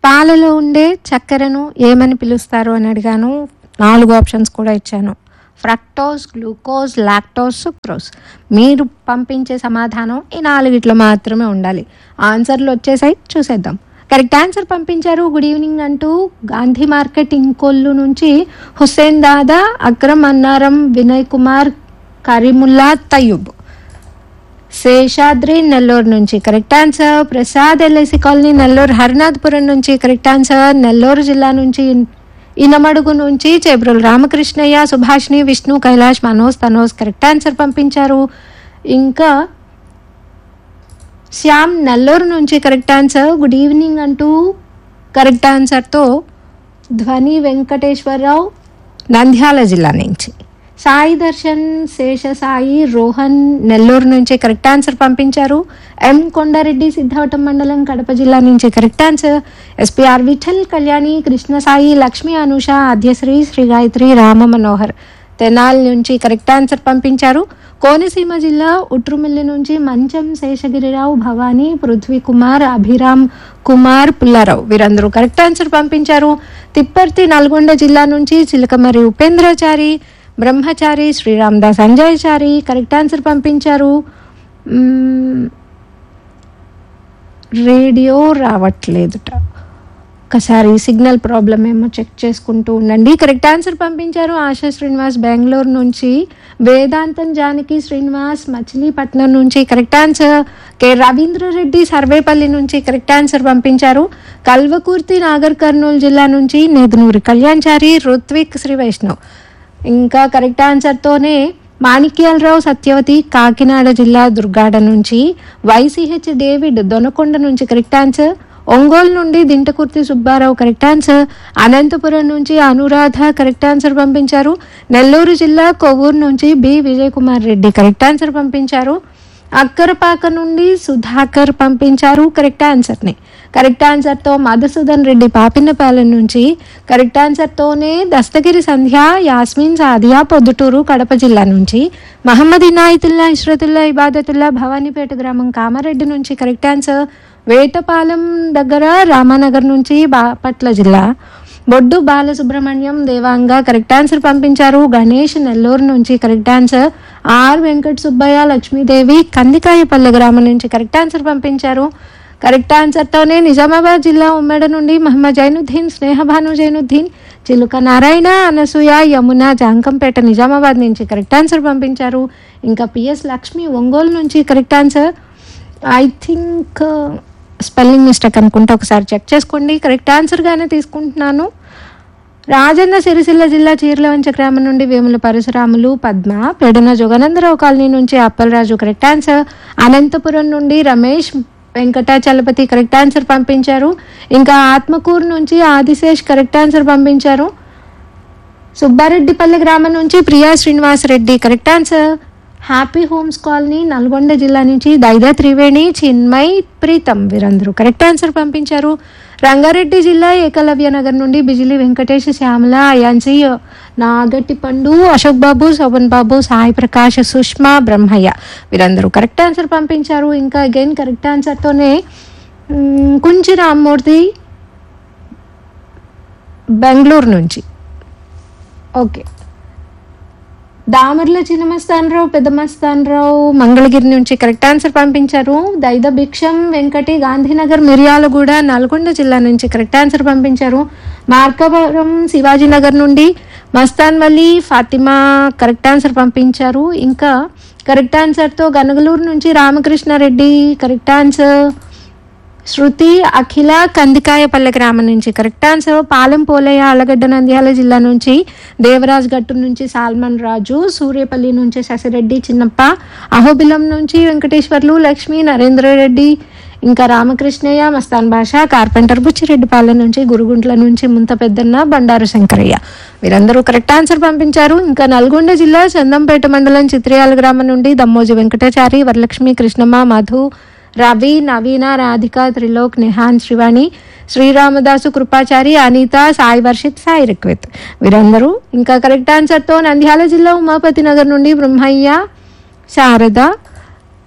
పాలలో ఉండే చక్కెరను ఏమని పిలుస్తారు అని అడిగాను నాలుగు ఆప్షన్స్ కూడా ఇచ్చాను ఫ్రక్టోస్ గ్లూకోజ్ లాక్టోస్ సుక్రోజ్ మీరు పంపించే సమాధానం ఈ నాలుగిట్లో మాత్రమే ఉండాలి ఆన్సర్లు వచ్చేసాయి చూసేద్దాం కరెక్ట్ ఆన్సర్ పంపించారు గుడ్ ఈవినింగ్ అంటూ గాంధీ మార్కెట్ ఇంకొల్లు నుంచి హుస్సేన్ దాదా అక్రమ్ అన్నారం వినయ్ కుమార్ కరీముల్లా తయ్యూబ్ శేషాద్రి నెల్లూరు నుంచి correct answer Prasad LIC colony Nellore Harinathapuram నుంచి కరెక్ట్ ఆన్సర్ నెల్లూరు జిల్లా నుంచి ఇనమడుగు నుంచి చేబ్రోలు రామకృష్ణయ్య సుభాష్ని విష్ణు కైలాష్ మనోజ్ తనోజ్ కరెక్ట్ ఆన్సర్ పంపించారు ఇంకా శ్యామ్ నెల్లూరు నుంచి కరెక్ట్ ఆన్సర్ గుడ్ ఈవినింగ్ అంటూ కరెక్ట్ ఆన్సర్తో ధ్వని వెంకటేశ్వరరావు నంద్యాల జిల్లా నుంచి సాయి దర్శన్ శేషసాయి రోహన్ నెల్లూరు నుంచి కరెక్ట్ ఆన్సర్ పంపించారు ఎం కొండారెడ్డి సిద్ధావటం మండలం కడప జిల్లా నుంచి correct answer SPR Vithal Kalyani Krishnasai Lakshmi Anusha Adyasri Sri Gayatri Rama Manohar Tenali నుంచి కరెక్ట్ ఆన్సర్ పంపించారు కోనసీమ జిల్లా ఉట్రుమిల్లి నుంచి మంచం శేషగిరిరావు భవానీ పృథ్వీ కుమార్ అభిరామ్ కుమార్ పుల్లారావు వీరందరూ కరెక్ట్ ఆన్సర్ పంపించారు తిప్పర్తి నల్గొండ జిల్లా నుంచి చిలకమరి ఉపేంద్రచారి బ్రహ్మచారి శ్రీరామదాస్ అంజయ్చారి కరెక్ట్ ఆన్సర్ పంపించారు మ్మ్, రేడియో రావట్లేదుట ఒకసారి సిగ్నల్ ప్రాబ్లం ఏమో చెక్ చేసుకుంటూ ఉండండి కరెక్ట్ ఆన్సర్ పంపించారు ఆశా శ్రీనివాస్ బెంగళూరు నుంచి వేదాంతం జానకి శ్రీనివాస్ మచిలీపట్నం నుంచి correct answer K Ravindrareddy Sarvepalli నుంచి కరెక్ట్ ఆన్సర్ పంపించారు కల్వకుర్తి నాగర్ కర్నూలు జిల్లా నుంచి నేదునూరి కళ్యాణ్చారి రుత్విక్ శ్రీ వైష్ణవ్ ఇంకా కరెక్ట్ ఆన్సర్తోనే మాణిక్యాలరావు సత్యవతి కాకినాడ జిల్లా దుర్గాడ నుంచి వైసీహెచ్ డేవిడ్ దొనకొండ నుంచి కరెక్ట్ ఆన్సర్ ఒంగోలు నుండి దింటకుర్తి సుబ్బారావు కరెక్ట్ ఆన్సర్ అనంతపురం నుంచి అనురాధ కరెక్ట్ ఆన్సర్ పంపించారు నెల్లూరు జిల్లా కొవ్వూరు నుంచి B Vijay Kumar Reddy correct answer పంపించారు అక్కరపాక నుండి సుధాకర్ పంపించారు కరెక్ట్ ఆన్సర్ని కరెక్ట్ ఆన్సర్తో మధుసూదన్ రెడ్డి పాపినపాలెం నుంచి కరెక్ట్ ఆన్సర్తోనే దస్తగిరి సంధ్య యాస్మిన్ సాదియా పొద్దుటూరు కడప జిల్లా నుంచి మహమ్మద్ ఇనాయతుల్లా ఇష్రతుల్లా ఇబాదతుల్లా భవానీపేట గ్రామం కామారెడ్డి నుంచి కరెక్ట్ ఆన్సర్ వేటపాలెం దగ్గర రామానగర్ నుంచి బాపట్ల జిల్లా బొడ్డు బాలసుబ్రహ్మణ్యం దేవాంగ కరెక్ట్ ఆన్సర్ పంపించారు గణేష్ నెల్లూరు నుంచి correct answer R Venkata Subbaiah Lakshmidevi Kandikayapalle గ్రామం నుంచి కరెక్ట్ ఆన్సర్ పంపించారు కరెక్ట్ ఆన్సర్తోనే నిజామాబాద్ జిల్లా ఉమ్మడ నుండి మహమ్మద్ జైనుద్దీన్ స్నేహభాను జైనుద్దీన్ చిలుక నారాయణ అనసూయ యమున జాంకంపేట నిజామాబాద్ నుంచి కరెక్ట్ ఆన్సర్ పంపించారు ఇంకా పిఎస్ లక్ష్మి ఒంగోలు నుంచి correct answer I think spelling mistake అనుకుంటా ఒకసారి చెక్ చేసుకోండి కరెక్ట్ ఆన్సర్గానే తీసుకుంటున్నాను రాజన్న సిరిసిల్ల జిల్లా చీర్లవంచ గ్రామం నుండి వేముల పరశురాములు పద్మ పెడన జోగనందరావు కాలనీ నుంచి అప్పలరాజు కరెక్ట్ ఆన్సర్ అనంతపురం నుండి రమేష్ వెంకటాచలపతి కరెక్ట్ ఆన్సర్ పంపించారు ఇంకా ఆత్మకూరు నుంచి ఆదిశేష్ కరెక్ట్ ఆన్సర్ పంపించారు సుబ్బారెడ్డిపల్లి గ్రామం నుంచి Priya Srinivas Reddy correct answer happy homes colony Nalgonda జిల్లా నుంచి దైదా త్రివేణి చిన్మయ్ ప్రీతం వీరందరూ కరెక్ట్ ఆన్సర్ పంపించారు రంగారెడ్డి జిల్లా ఏకలవ్య నగర్ నుండి బిజిలి వెంకటేష్ శ్యామల అయాన్సి నాగట్టి పండు అశోక్ బాబు శోభన్ బాబు సాయి ప్రకాష్ సుష్మా బ్రహ్మయ్య వీరందరూ కరెక్ట్ ఆన్సర్ పంపించారు ఇంకా అగైన్ కరెక్ట్ ఆన్సర్తోనే మ్, కుంచి రామ్మూర్తి బెంగళూరు నుంచి ఓకే దామర్ల చిన్నమస్తానరావు పెద్దమస్తానరావు మంగళగిరి నుంచి కరెక్ట్ ఆన్సర్ పంపించారు దైద భిక్షం వెంకటి గాంధీనగర్ మిర్యాలగూడ నల్గొండ జిల్లా నుంచి కరెక్ట్ ఆన్సర్ పంపించారు మార్కవరం శివాజీనగర్ నుండి మస్తాన్ వల్లి ఫాతిమా కరెక్ట్ ఆన్సర్ పంపించారు ఇంకా కరెక్ట్ ఆన్సర్తో గనగలూరు నుంచి రామకృష్ణారెడ్డి కరెక్ట్ ఆన్సర్ శృతి అఖిల కందికాయపల్లె గ్రామం నుంచి కరెక్ట్ ఆన్సర్ పాలెం పోలయ్య ఆలగడ్డ నంద్యాల జిల్లా నుంచి దేవరాజ్ గట్టు నుంచి సాల్మన్ రాజు సూర్యపల్లి నుంచి శశిరెడ్డి చిన్నప్ప అహోబిలం నుంచి వెంకటేశ్వర్లు లక్ష్మి నరేంద్రరెడ్డి ఇంకా రామకృష్ణయ్య మస్తాన్ భాష కార్పెంటర్ బుచ్చిరెడ్డిపాలెం నుంచి గురుగుంట్ల నుంచి ముంత పెద్దన్న బండారు శంకరయ్య వీరందరూ కరెక్ట్ ఆన్సర్ పంపించారు ఇంకా నల్గొండ జిల్లా చందంపేట మండలం చిత్రియాల గ్రామం నుండి దమ్మోజి వెంకటాచారి వరలక్ష్మి కృష్ణమ్మ మధు రవి నవీన రాధిక త్రిలోక్ నిహాన్ శ్రీవాణి శ్రీరామదాసు కృపాచారి అనిత సాయి వర్షిత్ సాయి రిక్విత్ వీరందరూ ఇంకా కరెక్ట్ ఆన్సర్తో నంద్యాల జిల్లా ఉమాపతి నగర్ నుండి బ్రహ్మయ్య శారద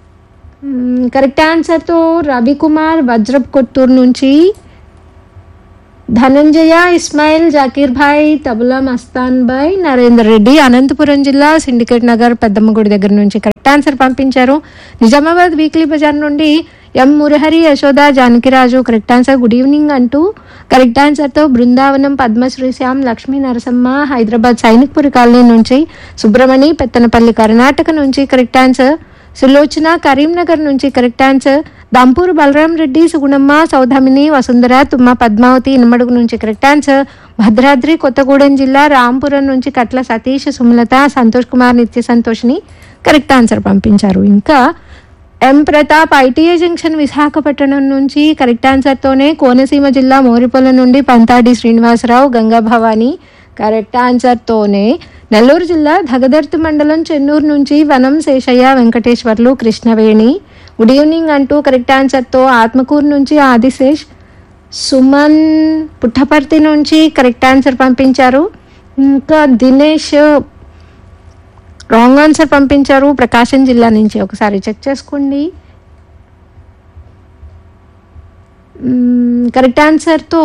మ్, కరెక్ట్ ఆన్సర్తో రవికుమార్ వజ్రప్ కొత్తూరు నుంచి ధనంజయ ఇస్మాయిల్ జాకీర్ భాయ్ తబులా మస్తాన్ భాయ్ నరేందర్ రెడ్డి అనంతపురం జిల్లా సిండికేట్ నగర్ పెద్దమ్మగుడి దగ్గర నుంచి కరెక్ట్ ఆన్సర్ పంపించారు నిజామాబాద్ వీక్లీ బజార్ నుండి M Murahari Yashoda Janakiraju correct answer good evening అంటూ కరెక్ట్ ఆన్సర్తో బృందావనం పద్మశ్రీ శ్యామ్ లక్ష్మీ నరసమ్మ హైదరాబాద్ సైనిక్పురి కాలనీ నుంచి సుబ్రమణి పెత్తనపల్లి కర్ణాటక నుంచి కరెక్ట్ ఆన్సర్ సులోచన కరీంనగర్ నుంచి కరెక్ట్ ఆన్సర్ దంపూరు బలరాం రెడ్డి సుగుణమ్మ సౌధామిని వసుంధర తుమ్మ పద్మావతి ఇనమడుగు నుంచి కరెక్ట్ ఆన్సర్ భద్రాద్రి కొత్తగూడెం జిల్లా రాంపురం నుంచి కట్ల సతీష్ సుమలత సంతోష్ కుమార్ నిత్య సంతోష్ని కరెక్ట్ ఆన్సర్ పంపించారు ఇంకా M Pratap ITI junction Visakhapatnam నుంచి కరెక్ట్ ఆన్సర్తోనే కోనసీమ జిల్లా మోరిపొల నుండి పంతాడి శ్రీనివాసరావు గంగా భవాని కరెక్ట్ ఆన్సర్తోనే నెల్లూరు జిల్లా దగదర్తి మండలం చెన్నూరు నుంచి వనం శేషయ్య వెంకటేశ్వర్లు కృష్ణవేణి గుడ్ ఈవినింగ్ అంటూ కరెక్ట్ ఆన్సర్తో ఆత్మకూరు నుంచి ఆదిశేష్ సుమన్ పుట్టపర్తి నుంచి కరెక్ట్ ఆన్సర్ పంపించారు ఇంకా దినేష్ రాంగ్ ఆన్సర్ పంపించారు ప్రకాశం జిల్లా నుంచి ఒకసారి చెక్ చేసుకోండి కరెక్ట్ ఆన్సర్తో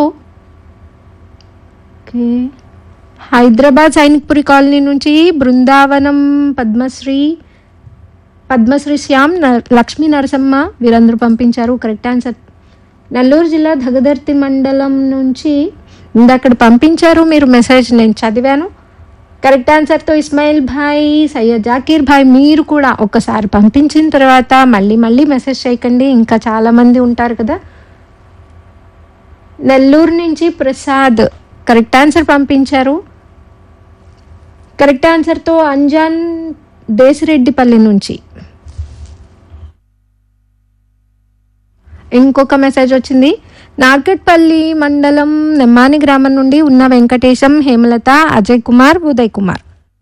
ఓకే హైదరాబాద్ సైనిక్పురి కాలనీ నుంచి బృందావనం పద్మశ్రీ పద్మశ్రీ శ్యామ్ న- లక్ష్మీ నరసమ్మ వీరందరూ పంపించారు కరెక్ట్ ఆన్సర్ నెల్లూరు జిల్లా దగదర్తి మండలం నుంచి ఇందక్కడ పంపించారు మీరు మెసేజ్ నేను చదివాను కరెక్ట్ ఆన్సర్తో ఇస్మాయిల్ భాయ్ సయ్యద్ జాకీర్ భాయ్ మీరు కూడా ఒకసారి పంపించిన తర్వాత మళ్ళీ మళ్ళీ మెసేజ్ చేయకండి ఇంకా చాలామంది ఉంటారు కదా నెల్లూరు నుంచి ప్రసాద్ కరెక్ట్ ఆన్సర్ పంపించారు కరెక్ట్ ఆన్సర్తో అంజాన్ దేశిరెడ్డిపల్లి నుంచి ఇంకొక మెసేజ్ వచ్చింది నార్కట్పల్లి మండలం నెమ్మాని గ్రామం నుండి ఉన్న వెంకటేశం హేమలత అజయ్ కుమార్ ఉదయ్ కుమార్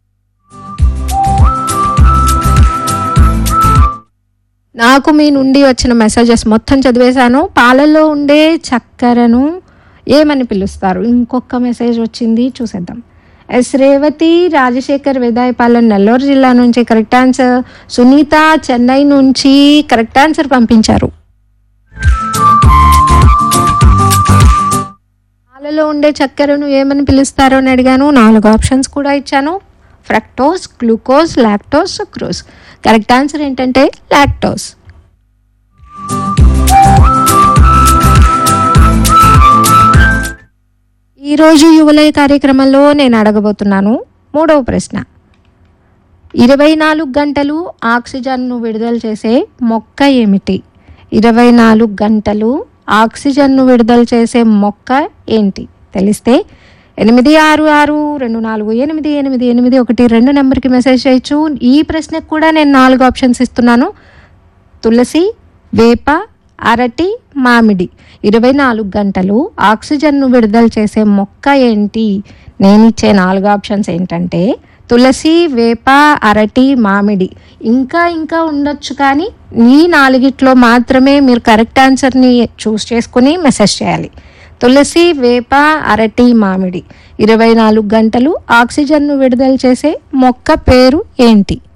నాకు మీ నుండి వచ్చిన మెసేజెస్ మొత్తం చదివేశాను పాలల్లో ఉండే చక్కెరను ఏమని పిలుస్తారు ఇంకొక మెసేజ్ వచ్చింది చూసేద్దాం ఎస్ రేవతి రాజశేఖర్ వేదాయపాలెం నెల్లూరు జిల్లా నుంచి కరెక్ట్ ఆన్సర్ సునీత చెన్నై నుంచి కరెక్ట్ ఆన్సర్ పంపించారు పాలలో ఉండే చక్కెరను ఏమని పిలుస్తారో అని అడిగాను నాలుగు ఆప్షన్స్ కూడా ఇచ్చాను fructose glucose lactose sucrose correct answer ఏంటంటే లాక్టోస్ ఈరోజు యువలయ కార్యక్రమంలో నేను అడగబోతున్నాను మూడవ ప్రశ్న ఇరవై నాలుగు గంటలు ఆక్సిజన్ను విడుదల చేసే మొక్క ఏమిటి ఇరవై నాలుగు గంటలు ఆక్సిజన్ను విడుదల చేసే మొక్క ఏంటి తెలిస్తే ఎనిమిది ఆరు ఆరు రెండు నాలుగు ఎనిమిది ఎనిమిది ఎనిమిది ఒకటి రెండు నెంబర్కి మెసేజ్ చేయొచ్చు ఈ ప్రశ్నకు కూడా నేను నాలుగు ఆప్షన్స్ ఇస్తున్నాను తులసి వేప అరటి మామిడి ఇరవై నాలుగు గంటలు ఆక్సిజన్ను విడుదల చేసే మొక్క ఏంటి నేను ఇచ్చే నాలుగు ఆప్షన్స్ ఏంటంటే తులసి వేప అరటి మామిడి ఇంకా ఇంకా ఉండొచ్చు కానీ ఈ నాలుగిట్లో మాత్రమే మీరు కరెక్ట్ ఆన్సర్ని చూస్ చేసుకుని మెసేజ్ చేయాలి తులసి వేప అరటి మామిడి ఇరవై నాలుగు గంటలు ఆక్సిజన్ను విడుదల చేసే మొక్క పేరు ఏంటి